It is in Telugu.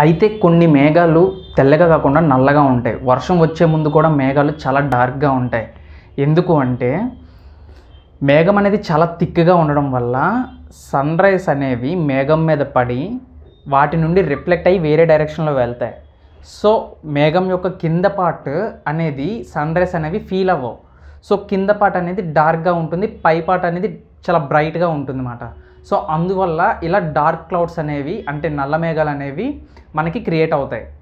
అయితే కొన్ని మేఘాలు తెల్లగా కాకుండా నల్లగా ఉంటాయి వర్షం వచ్చే ముందు కూడా మేఘాలు చాలా డార్క్గా ఉంటాయి ఎందుకు అంటే మేఘం అనేది చాలా థిక్గా ఉండడం వల్ల సన్ రైస్ అనేవి మేఘం మీద పడి వాటి నుండి రిఫ్లెక్ట్ అయ్యి వేరే డైరెక్షన్లో వెళ్తాయి సో మేఘం యొక్క కింద పార్ట్ అనేది సన్ రైస్ అనేవి ఫీల్ అవ్వవు సో కింద పార్ట్ అనేది డార్క్గా ఉంటుంది పై పార్ట్ అనేది చాలా బ్రైట్గా ఉంటుంది అన్నమాట సో అందువల్ల ఇలా డార్క్ క్లౌడ్స్ అనేవి అంటే నల్ల మేఘాలు అనేవి మనకి క్రియేట్ అవుతాయి